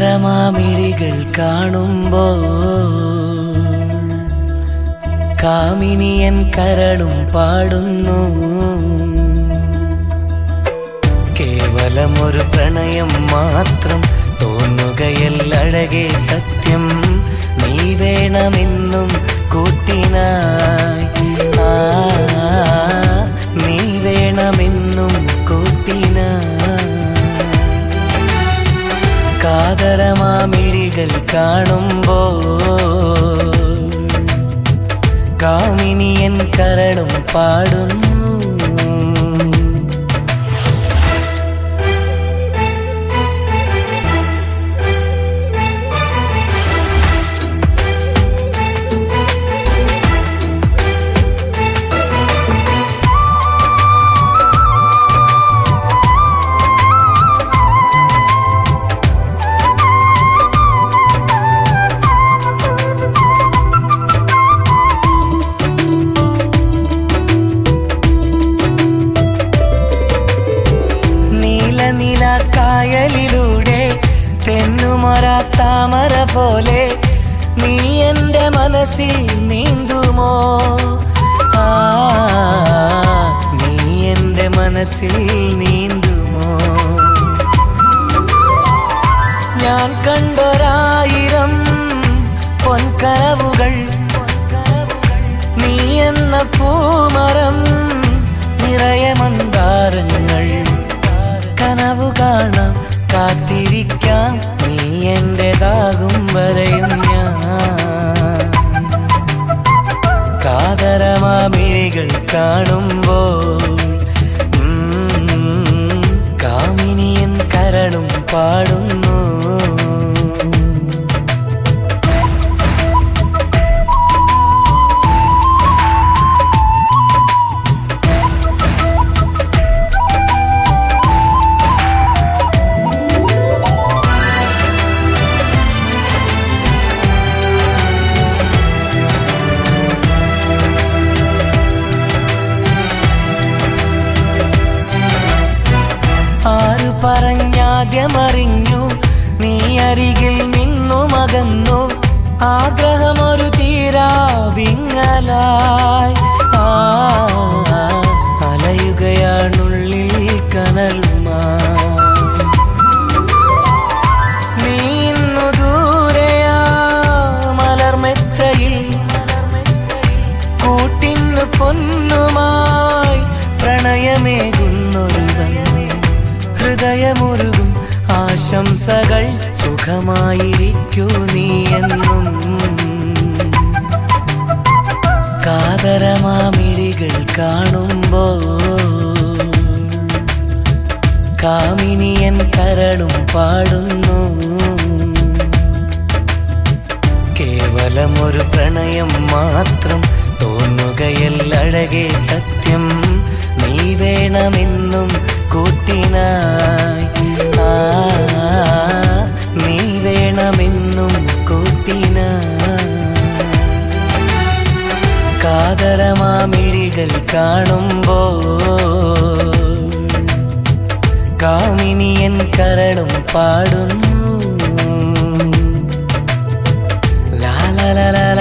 കാതരമാമിഴികൾ കാണുമ്പോ കാമിനിയൻ കരളും പാടുന്നു കേവലം ഒരു പ്രണയം മാത്രം തോന്നുകയല്ലഴകെ സത്യം നീ വേണമെന്നും കൂട്ടിനായി ആ, നീ വേണമെന്നും കൂട്ടിനായി കാതരമാമിഴികൾ കാണുമ്പോ കാമിനിയൻ കരളും പാടുന്നു നീല നീല കായലിലൂടെ തെന്നുമറ താമര പോലെ നീ എൻ്റെ മനസ്സിൽ നീന്തുമോ ആ നീ എൻ്റെ മനസ്സിൽ നീന്തുമോ ഞാൻ കണ്ടൊരായിരം പൊൻകനവുകൾ നീ എന്ന പൂമരം നിറയെ മന്ദാരങ്ങൾ കനവു കാണാം കാത്തിരിക്കാം നീ എന്റേതാകും വരെയും ഞാൻ കാതരമാമിഴികൾ കാണുമ്പോൾ ഉം, കാമിനിയൻ കരളും പാടുന്നു ആരു പറഞ്ഞാദ്യമറിഞ്ഞു നീ അരികിൽ നിന്നു മകന്നു ആഗ്രഹമൊരു തീരാ വിങ്ങലായി ആ, അലയുകയാണുള്ളിൽ കനലുമാ നീ ഇന്നു ദൂരെയാ മലർമെത്തയിൽ കൂട്ടിന് പൊന്നുമായി പ്രണയമേകുന്നൊരുവൻ ഹൃദയമുരുകും ആശംസകൾ സുഖമായിരിക്കൂ നീ എന്നും കാതരമാമിഴികൾ കാണുമ്പോ കാമിനിയൻ കരളും പാടുന്നു കേവലം ഒരു പ്രണയം മാത്രം തോന്നുകയല്ലഴകെ സത്യം നീ വേണമെന്നും കൂട്ടിനായി ആ, നീ വേണമെന്നും കൂട്ടിനായി കാതരമാമിഴികൾ കാണുമ്പോ കാമിനിയൻ കരളും പാടുന്നു ലാ ലാ ലാ ലാ